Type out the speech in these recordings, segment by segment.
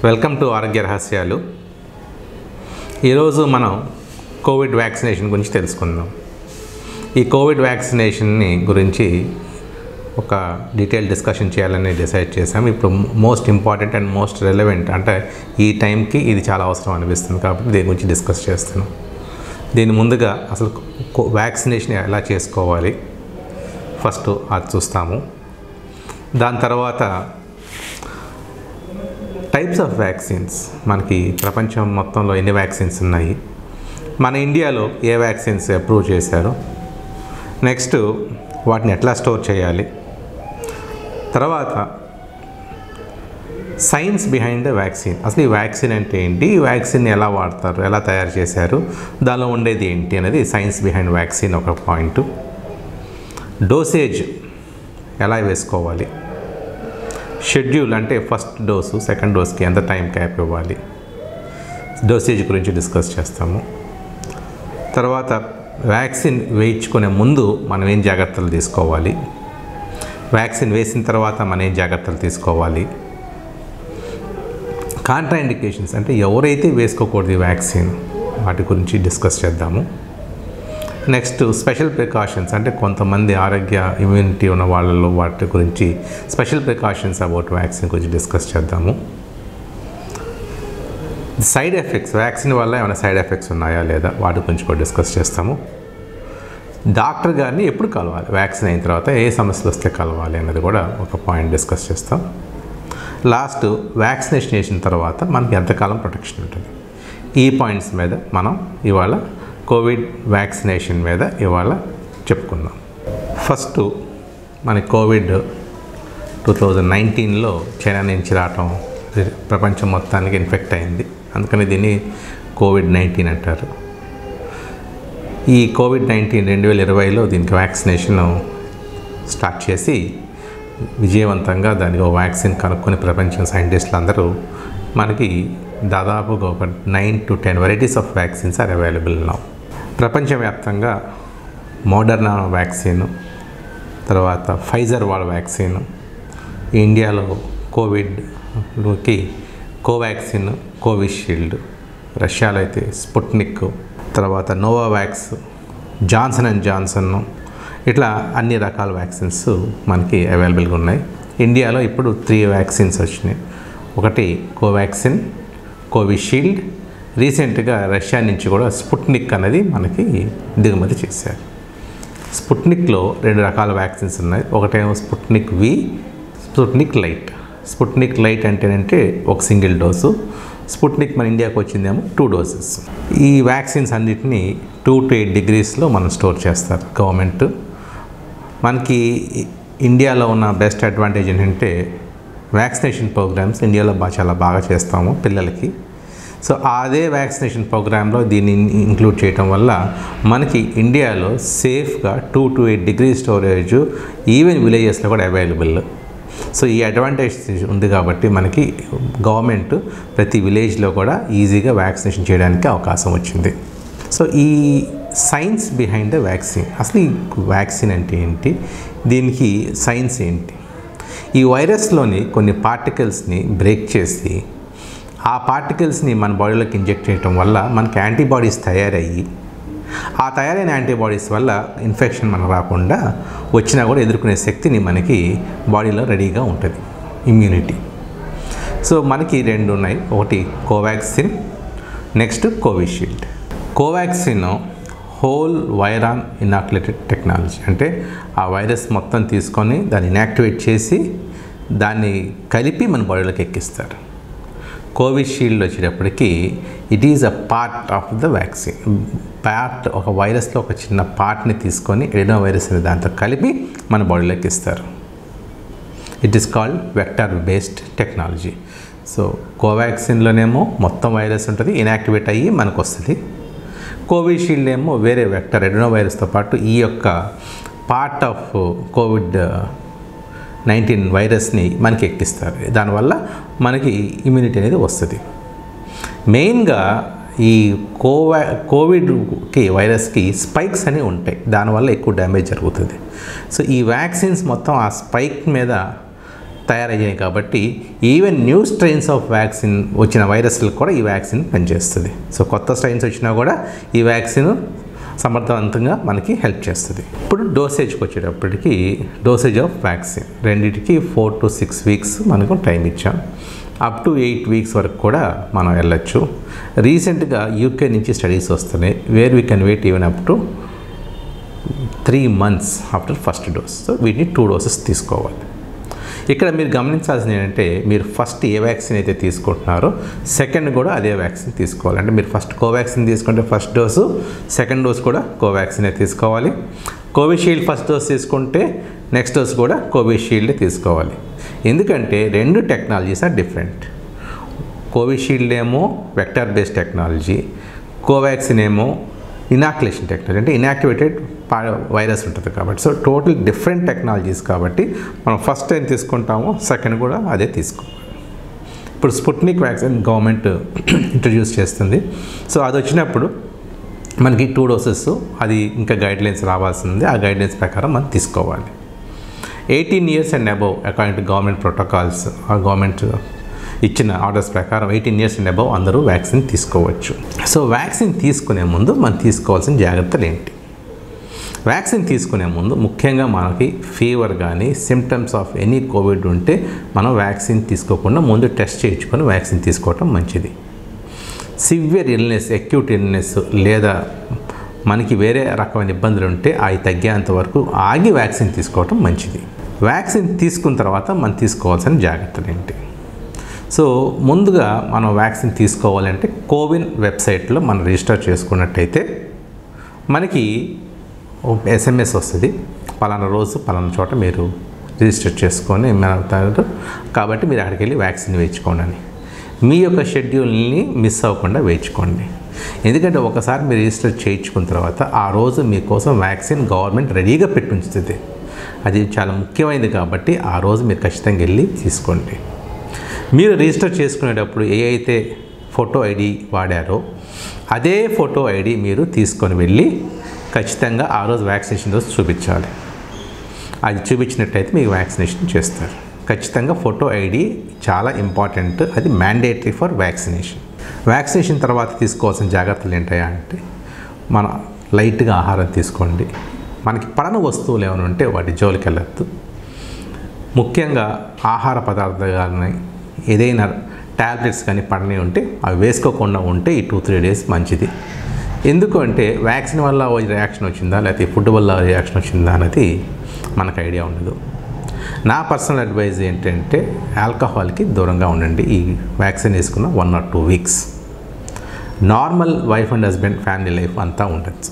welcome to ఆరోగ్య రహస్యాలు ఈరోజు మనం కోవిడ్ వ్యాక్సినేషన్ గురించి తెలుసుకుందాం ఈ కోవిడ్ వ్యాక్సినేషన్ని గురించి ఒక డీటెయిల్ డిస్కషన్ చేయాలని డిసైడ్ చేసాం ఇప్పుడు most important and most relevant అంటే ఈ టైంకి ఇది చాలా అవసరం అనిపిస్తుంది కాబట్టి దీని గురించి డిస్కస్ చేస్తున్నాం దీని ముందుగా అసలు కో- వ్యాక్సినేషన్ ఎలా చేసుకోవాలి ఫస్ట్ అది చూస్తాము దాని తర్వాత టైప్స్ ఆఫ్ వ్యాక్సిన్స్ మనకి ప్రపంచం మొత్తంలో ఎన్ని వ్యాక్సిన్స్ ఉన్నాయి మన ఇండియాలో ఏ వ్యాక్సిన్స్ అప్రూవ్ చేశారు నెక్స్ట్ వాటిని ఎట్లా స్టోర్ చేయాలి తర్వాత సైన్స్ బిహైండ్ ద వ్యాక్సిన్ అసలు ఈ వ్యాక్సిన్ అంటే ఏంటి ఈ వ్యాక్సిన్ ఎలా వాడతారు ఎలా తయారు చేశారు దానిలో ఉండేది ఏంటి అనేది సైన్స్ బిహైండ్ వ్యాక్సిన్ ఒక పాయింట్ డోసేజ్ ఎలా వేసుకోవాలి షెడ్యూల్ అంటే ఫస్ట్ డోసు సెకండ్ డోస్కి ఎంత టైం క్యాప్ ఇవ్వాలి డోసేజ్ గురించి డిస్కస్ చేస్తాము తర్వాత వ్యాక్సిన్ వేయించుకునే ముందు మనం ఏం జాగ్రత్తలు తీసుకోవాలి వ్యాక్సిన్ వేసిన తర్వాత మనం ఏం జాగ్రత్తలు తీసుకోవాలి కాంట్రా ఇండికేషన్స్ అంటే ఎవరైతే వేసుకోకూడదు ఈ వ్యాక్సిన్ వాటి గురించి డిస్కస్ చేద్దాము నెక్స్ట్ స్పెషల్ ప్రికాషన్స్ అంటే కొంతమంది ఆరోగ్య ఇమ్యూనిటీ ఉన్న వాళ్ళలో వాటి గురించి స్పెషల్ ప్రికాషన్స్ అబౌట్ వ్యాక్సిన్ గురించి డిస్కస్ చేద్దాము సైడ్ ఎఫెక్ట్స్ వ్యాక్సిన్ వల్ల ఏమైనా సైడ్ ఎఫెక్ట్స్ ఉన్నాయా లేదా వాటి గురించి కూడా డిస్కస్ చేస్తాము డాక్టర్ గారిని ఎప్పుడు కలవాలి వ్యాక్సిన్ అయిన తర్వాత ఏ సమస్యలు వస్తే కలవాలి అన్నది కూడా ఒక పాయింట్ డిస్కస్ చేస్తాం లాస్ట్ వ్యాక్సినేషన్ చేసిన తర్వాత మనకి ఎంతకాలం ప్రొటెక్షన్ ఉంటుంది ఈ పాయింట్స్ మీద మనం ఇవాళ కోవిడ్ వ్యాక్సినేషన్ మీద ఇవాళ చెప్పుకుందాం ఫస్ట్ మన కోవిడ్ టూ థౌజండ్ నైన్టీన్లో చైనా నుంచి రావటం ఇది ప్రపంచం మొత్తానికి ఇన్ఫెక్ట్ అయింది అందుకని దీన్ని కోవిడ్ నైన్టీన్ అంటారు ఈ కోవిడ్ నైన్టీన్ రెండు వేల ఇరవైలో దీనికి వ్యాక్సినేషన్ స్టార్ట్ చేసి విజయవంతంగా దానికి ఒక వ్యాక్సిన్ కనుక్కొని ప్రపంచం సైంటిస్టులు అందరూ మనకి దాదాపుగా ఒక nine to ten varieties of vaccines are available now ప్రపంచవ్యాప్తంగా మోడర్నా వ్యాక్సిన్ తర్వాత ఫైజర్ వాళ్ళ వ్యాక్సిన్ ఇండియాలో కోవిడ్కి కోవాక్సిన్ కోవిషీల్డ్ రష్యాలో అయితే స్పుట్నిక్ తర్వాత నోవావాక్స్ జాన్సన్ అండ్ జాన్సన్ ఇట్లా అన్ని రకాల వ్యాక్సిన్స్ మనకి అవైలబుల్గా ఉన్నాయి ఇండియాలో ఇప్పుడు త్రీ వ్యాక్సిన్స్ వచ్చినాయి ఒకటి కోవాక్సిన్ కోవిషీల్డ్ రీసెంట్గా రష్యా నుంచి కూడా స్పుట్నిక్ అనేది మనకి దిగుమతి చేశారు స్పుట్నిక్లో రెండు రకాల వ్యాక్సిన్స్ ఉన్నాయి ఒకటేమో Sputnik V Sputnik light Sputnik light అంటేనంటే ఒక సింగిల్ డోసు స్పుట్నిక్ మన ఇండియాకి వచ్చిందేమో టూ డోసెస్ ఈ వ్యాక్సిన్స్ అన్నిటినీ టూ టు ఎయిట్ డిగ్రీస్లో మనం స్టోర్ చేస్తారు గవర్నమెంట్ మనకి ఇండియాలో ఉన్న బెస్ట్ అడ్వాంటేజ్ ఏంటంటే వ్యాక్సినేషన్ ప్రోగ్రామ్స్ ఇండియాలో బాగా చాలా బాగా చేస్తాము పిల్లలకి సో అదే వ్యాక్సినేషన్ ప్రోగ్రాంలో దీన్ని ఇంక్లూడ్ చేయటం వల్ల మనకి ఇండియాలో సేఫ్గా two to eight degree storage even విలేజెస్లో కూడా అవైలబుల్ సో ఈ అడ్వాంటేజ్ ఉంది కాబట్టి మనకి గవర్నమెంట్ ప్రతి విలేజ్లో కూడా ఈజీగా వ్యాక్సినేషన్ చేయడానికి అవకాశం వచ్చింది సో ఈ సైన్స్ బిహైండ్ ద వ్యాక్సిన్ అసలు ఈ వ్యాక్సిన్ అంటే ఏంటి దీనికి సైన్స్ ఏంటి ఈ వైరస్లోని కొన్ని పార్టికల్స్ని బ్రేక్ చేసి ఆ పార్టికల్స్ని మన బాడీలోకి ఇంజెక్ట్ చేయటం వల్ల మనకి యాంటీబాడీస్ తయారయ్యి ఆ తయారైన యాంటీబాడీస్ వల్ల ఇన్ఫెక్షన్ మనకు రాకుండా వచ్చినా కూడా ఎదుర్కొనే శక్తిని మనకి బాడీలో రెడీగా ఉంటుంది ఇమ్యూనిటీ సో మనకి రెండు ఉన్నాయి ఒకటి Covaxin next Covishield Covaxin whole virion inoculated technology అంటే ఆ వైరస్ మొత్తం తీసుకొని దాన్ని ఇనాక్టివేట్ చేసి దాన్ని కలిపి మన బాడీలోకి ఎక్కిస్తారు కోవిషీల్డ్ వచ్చేటప్పటికి it is a part of the vaccine part ఒక వైరస్లో ఒక చిన్న పార్ట్ని తీసుకొని ఎడినో వైరస్ అనే దాంతో కలిపి మన బాడీలోకి ఇస్తారు it is called vector based technology so కోవాక్సిన్లోనేమో మొత్తం వైరస్ ఉంటుంది ఇనాక్టివేట్ అయ్యి మనకు వస్తుంది కోవిషీల్డ్ ఏమో వేరే వెక్టర్ ఎడినో వైరస్తో పాటు ఈ యొక్క పార్ట్ ఆఫ్ కోవిడ్ నైన్టీన్ వైరస్ని మనకి ఎక్కిస్తారు దానివల్ల మనకి ఇమ్యూనిటీ అనేది వస్తుంది మెయిన్గా ఈ కోవా కోవిడ్కి వైరస్కి స్పైక్స్ అనేవి ఉంటాయి దానివల్ల ఎక్కువ డ్యామేజ్ జరుగుతుంది సో ఈ వ్యాక్సిన్స్ మొత్తం ఆ స్పైక్ మీద తయారయ్యాయి కాబట్టి even new strains of vaccine వచ్చిన వైరస్లకు కూడా ఈ వ్యాక్సిన్ పనిచేస్తుంది సో కొత్త స్ట్రెయిన్స్ వచ్చినా కూడా ఈ వ్యాక్సిన్ సమర్థవంతంగా మనకి హెల్ప్ చేస్తుంది ఇప్పుడు డోసేజ్కి వచ్చేటప్పటికి డోసేజ్ ఆఫ్ వ్యాక్సిన్ రెండింటికి ఫోర్ టు సిక్స్ వీక్స్ మనకు టైం ఇచ్చాం అప్ టు ఎయిట్ వీక్స్ వరకు కూడా మనం వెళ్ళొచ్చు రీసెంట్గా యూకే నుంచి స్టడీస్ వస్తున్నాయి where we can wait even up to three months after first dose so వీటిని టూ డోసెస్ తీసుకోవాలి ఇక్కడ మీరు గమనించాల్సింది ఏంటంటే మీరు ఫస్ట్ ఏ వ్యాక్సిన్ అయితే తీసుకుంటున్నారో సెకండ్ కూడా అదే వ్యాక్సిన్ తీసుకోవాలి అంటే మీరు ఫస్ట్ కోవాక్సిన్ తీసుకుంటే ఫస్ట్ డోసు సెకండ్ డోస్ కూడా కోవాక్సినే తీసుకోవాలి కోవిషీల్డ్ ఫస్ట్ డోస్ తీసుకుంటే నెక్స్ట్ డోస్ కూడా కోవిషీల్డ్ తీసుకోవాలి ఎందుకంటే రెండు టెక్నాలజీస్ ఆర్ డిఫరెంట్ కోవిషీల్డ్ ఏమో వెక్టర్ బేస్డ్ టెక్నాలజీ కోవాక్సిన్ ఏమో ఇనాక్యులేషన్ టెక్నాలజీ అంటే ఇనాక్టివేటెడ్ వైరస్ ఉంటుంది కాబట్టి సో టోటల్ డిఫరెంట్ టెక్నాలజీస్ కాబట్టి మనం ఫస్ట్ టైం తీసుకుంటామో సెకండ్ కూడా అదే తీసుకోవాలి ఇప్పుడు స్పుట్నిక్ వ్యాక్సిన్ గవర్నమెంట్ ఇంట్రడ్యూస్ చేస్తుంది సో అది వచ్చినప్పుడు మనకి టూ డోసెస్ అది ఇంకా గైడ్లైన్స్ రావాల్సింది ఆ గైడ్లైన్స్ ప్రకారం మనం తీసుకోవాలి eighteen years and above according to government protocols ఆ గవర్నమెంట్ ఇచ్చిన ఆర్డర్స్ ప్రకారం ఎయిటీన్ ఇయర్స్ అండ్ అబవ్ అందరూ వ్యాక్సిన్ తీసుకోవచ్చు సో వ్యాక్సిన్ తీసుకునే ముందు మనం తీసుకోవాల్సిన జాగ్రత్తలు ఏంటి వ్యాక్సిన్ తీసుకునే ముందు ముఖ్యంగా మనకి ఫీవర్ కానీ సిమ్టమ్స్ ఆఫ్ ఎనీ కోవిడ్ ఉంటే మనం వ్యాక్సిన్ తీసుకోకుండా ముందు టెస్ట్ చేయించుకొని వ్యాక్సిన్ తీసుకోవటం మంచిది సివియర్ ఇల్నెస్ అక్యూట్ ఇల్నెస్ లేదా మనకి వేరే రకమైన ఇబ్బందులు ఉంటే అవి తగ్గేంత వరకు ఆగి వ్యాక్సిన్ తీసుకోవటం మంచిది వ్యాక్సిన్ తీసుకున్న తర్వాత మనం తీసుకోవాల్సిన జాగ్రత్తలు ఏంటి సో ముందుగా మనం వ్యాక్సిన్ తీసుకోవాలంటే కోవిన్ వెబ్సైట్లో మనం రిజిస్టర్ చేసుకున్నట్టయితే మనకి ఎస్ఎంఎస్ వస్తుంది పలానా రోజు పలానా చోట మీరు రిజిస్టర్ చేసుకొని అవుతారు కాబట్టి మీరు అక్కడికి వెళ్ళి వ్యాక్సిన్ వేయించుకోండి అని మీ యొక్క షెడ్యూల్ని మిస్ అవ్వకుండా వేయించుకోండి ఎందుకంటే ఒకసారి మీరు రిజిస్టర్ చేయించుకున్న తర్వాత ఆ రోజు మీకోసం వ్యాక్సిన్ గవర్నమెంట్ రెడీగా పెట్టి ఉంచుతుంది అది చాలా ముఖ్యమైనది కాబట్టి ఆ రోజు మీరు ఖచ్చితంగా వెళ్ళి తీసుకోండి మీరు రిజిస్టర్ చేసుకునేటప్పుడు ఏ అయితే ఫోటో ఐడి వాడారో అదే ఫోటో ఐడి మీరు తీసుకొని వెళ్ళి ఖచ్చితంగా ఆ రోజు వ్యాక్సినేషన్ రోజు చూపించాలి అది చూపించినట్టయితే మీకు వ్యాక్సినేషన్ చేస్తారు ఖచ్చితంగా ఫోటో ఐడి చాలా ఇంపార్టెంట్ అది మ్యాండేటరీ ఫర్ వ్యాక్సినేషన్ వ్యాక్సినేషన్ తర్వాత తీసుకోవాల్సిన జాగ్రత్తలు ఏంటయ్యా అంటే మన లైట్గా ఆహారం తీసుకోండి మనకి పడని వస్తువులు ఏమైనా ఉంటే వాటి జోలికి వెళ్ళద్దు ముఖ్యంగా ఆహార పదార్థాలు కానీ ఏదైనా ట్యాబ్లెట్స్ కానీ పడని ఉంటే అవి వేసుకోకుండా ఉంటే ఈ టూ త్రీ డేస్ మంచిది ఎందుకు అంటే వ్యాక్సిన్ వల్ల రియాక్షన్ వచ్చిందా లేకపోతే ఫుడ్ వల్ల రియాక్షన్ వచ్చిందా అనేది మనకు ఐడియా ఉండదు నా పర్సనల్ అడ్వైజ్ ఏంటంటే ఆల్కహాల్కి దూరంగా ఉండండి ఈ వ్యాక్సిన్ వేసుకున్న one or two weeks normal wife and husband family life అంతా ఉండొచ్చు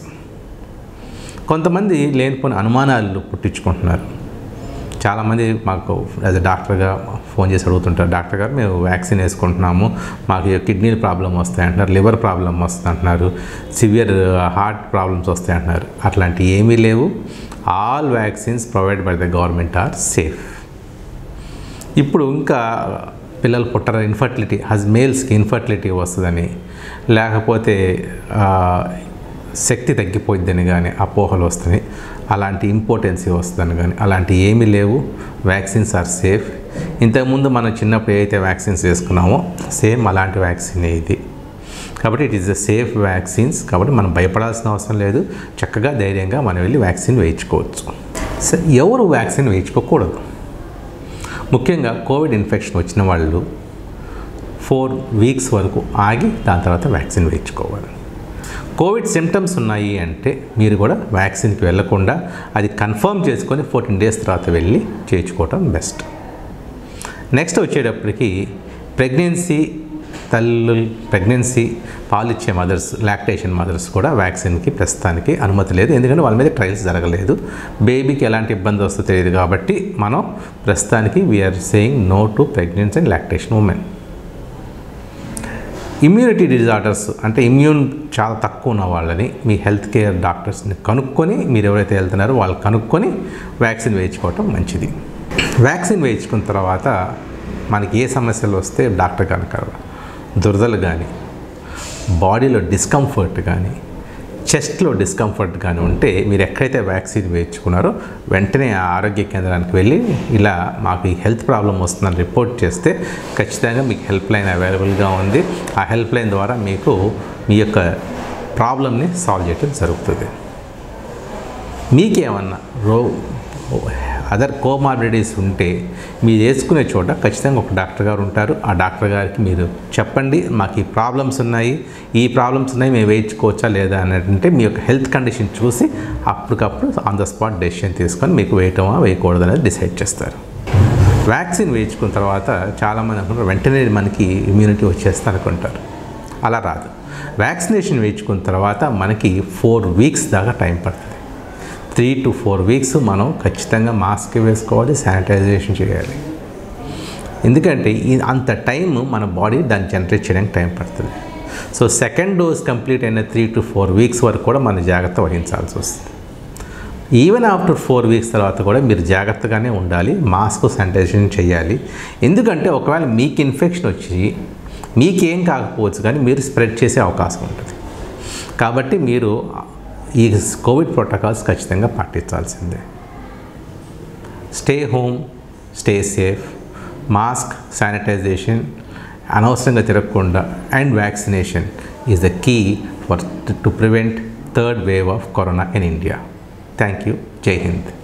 కొంతమంది లేనిపోయిన అనుమానాలు పుట్టించుకుంటున్నారు చాలామంది మాకు యాజ్ అ డాక్టర్గా ఫోన్ చేసి అడుగుతుంటారు డాక్టర్ గారు మేము వ్యాక్సిన్ వేసుకుంటున్నాము మాకు కిడ్నీ ప్రాబ్లం వస్తాయి అంటున్నారు లివర్ ప్రాబ్లం వస్తుంది అంటున్నారు సివియర్ హార్ట్ ప్రాబ్లమ్స్ వస్తాయి అంటున్నారు అట్లాంటివి ఏమీ లేవు all vaccines provide by the government are safe ఇప్పుడు ఇంకా పిల్లలు పుట్టర ఇన్ఫర్టిలిటీ హజ్ మేల్స్కి ఇన్ఫర్టిలిటీ వస్తుందని లేకపోతే శక్తి తగ్గిపోయిద్దని కానీ అపోహలు వస్తున్నాయి అలాంటి ఇంపార్టెన్సీ వస్తుందని కానీ అలాంటి ఏమీ లేవు వ్యాక్సిన్స్ ఆర్ సేఫ్ ఇంతకుముందు మనం చిన్నప్పుడు ఏదైతే వ్యాక్సిన్స్ వేసుకున్నామో సేమ్ అలాంటి వ్యాక్సిన్ ఇది కాబట్టి it is the safe vaccines కాబట్టి మనం భయపడాల్సిన అవసరం లేదు చక్కగా ధైర్యంగా మనం వెళ్ళి వ్యాక్సిన్ వేయించుకోవచ్చు సో ఎవరు వ్యాక్సిన్ వేయించుకోకూడదు ముఖ్యంగా కోవిడ్ ఇన్ఫెక్షన్ వచ్చిన వాళ్ళు ఫోర్ వీక్స్ వరకు ఆగి దాని తర్వాత వ్యాక్సిన్ వేయించుకోవాలి కోవిడ్ సిమ్టమ్స్ ఉన్నాయి అంటే మీరు కూడా వ్యాక్సిన్కి వెళ్ళకుండా అది కన్ఫర్మ్ చేసుకొని ఫోర్టీన్ డేస్ తర్వాత వెళ్ళి చేయించుకోవటం బెస్ట్ నెక్స్ట్ వచ్చేటప్పటికి ప్రెగ్నెన్సీ తల్లు ప్రెగ్నెన్సీ పాలిచ్చే మదర్స్ లాక్టేషన్ మదర్స్ కూడా వ్యాక్సిన్కి ప్రస్తుతానికి అనుమతి లేదు ఎందుకంటే వాళ్ళ మీద ట్రయల్స్ జరగలేదు బేబీకి ఎలాంటి ఇబ్బంది వస్తుందో తెలియదు కాబట్టి మనం ప్రస్తుతానికి we're saying no to pregnancy and lactation women immunity disorders అంటే ఇమ్యూన్ చాలా తక్కువ ఉన్న వాళ్ళని మీ హెల్త్ కేర్ డాక్టర్స్ని కనుక్కొని మీరు ఎవరైతే వెళ్తున్నారో వాళ్ళు కనుక్కొని వ్యాక్సిన్ వేయించుకోవటం మంచిది వ్యాక్సిన్ వేయించుకున్న తర్వాత మనకి ఏ సమస్యలు వస్తే డాక్టర్ కనుక దురదలు కానీ బాడీలో డిస్కంఫర్ట్ కానీ చెస్ట్లో డిస్కంఫర్ట్ కానీ ఉంటే మీరు ఎక్కడైతే వ్యాక్సిన్ వేయించుకున్నారో వెంటనే ఆ ఆరోగ్య కేంద్రానికి వెళ్ళి ఇలా మాకు ఈ హెల్త్ ప్రాబ్లం వస్తుందని రిపోర్ట్ చేస్తే ఖచ్చితంగా మీకు హెల్ప్ లైన్ అవైలబుల్గా ఉంది ఆ హెల్ప్ లైన్ ద్వారా మీకు మీ యొక్క ప్రాబ్లమ్ని సాల్వ్ చేయడం జరుగుతుంది మీకేమన్నా రో అదర్ కోమార్బిడిటీస్ ఉంటే మీరు వేసుకునే చోట ఖచ్చితంగా ఒక డాక్టర్ గారు ఉంటారు ఆ డాక్టర్ గారికి మీరు చెప్పండి మాకు ఈ ప్రాబ్లమ్స్ ఉన్నాయి ఈ ప్రాబ్లమ్స్ ఉన్నాయి మేము వేయించుకోవచ్చా లేదా అని అంటే మీ యొక్క హెల్త్ కండిషన్ చూసి అప్పటికప్పుడు ఆన్ ద స్పాట్ డెసిషన్ తీసుకొని మీకు వేయటమా వేయకూడదు అనేది డిసైడ్ చేస్తారు వ్యాక్సిన్ వేయించుకున్న తర్వాత చాలామంది అనుకుంటారు వెంటనే మనకి ఇమ్యూనిటీ వచ్చేస్తుంది అనుకుంటారు అలా రాదు వ్యాక్సినేషన్ వేయించుకున్న తర్వాత మనకి ఫోర్ వీక్స్ దాకా టైం పడుతుంది త్రీ టు ఫోర్ వీక్స్ మనం ఖచ్చితంగా మాస్క్ వేసుకోవాలి శానిటైజేషన్ చేయాలి ఎందుకంటే ఈ అంత టైం మన బాడీ దాన్ని జనరేట్ చేయడానికి టైం పడుతుంది సో సెకండ్ డోస్ కంప్లీట్ అయిన త్రీ టు ఫోర్ వీక్స్ వరకు కూడా మనం జాగ్రత్త వహించాల్సి వస్తుంది ఈవెన్ ఆఫ్టర్ ఫోర్ వీక్స్ తర్వాత కూడా మీరు జాగ్రత్తగానే ఉండాలి మాస్క్ శానిటైజేషన్ చేయాలి ఎందుకంటే ఒకవేళ మీకు ఇన్ఫెక్షన్ వచ్చి మీకేం కాకపోవచ్చు కానీ మీరు స్ప్రెడ్ చేసే అవకాశం ఉంటుంది కాబట్టి మీరు ఈ కోవిడ్ ప్రోటోకాల్స్ ఖచ్చితంగా పాటించాల్సిందే stay home stay safe mask sanitization అనవసరంగా తిరగకుండా and vaccination is the key for to prevent third wave of corona in India thank you జై హింద్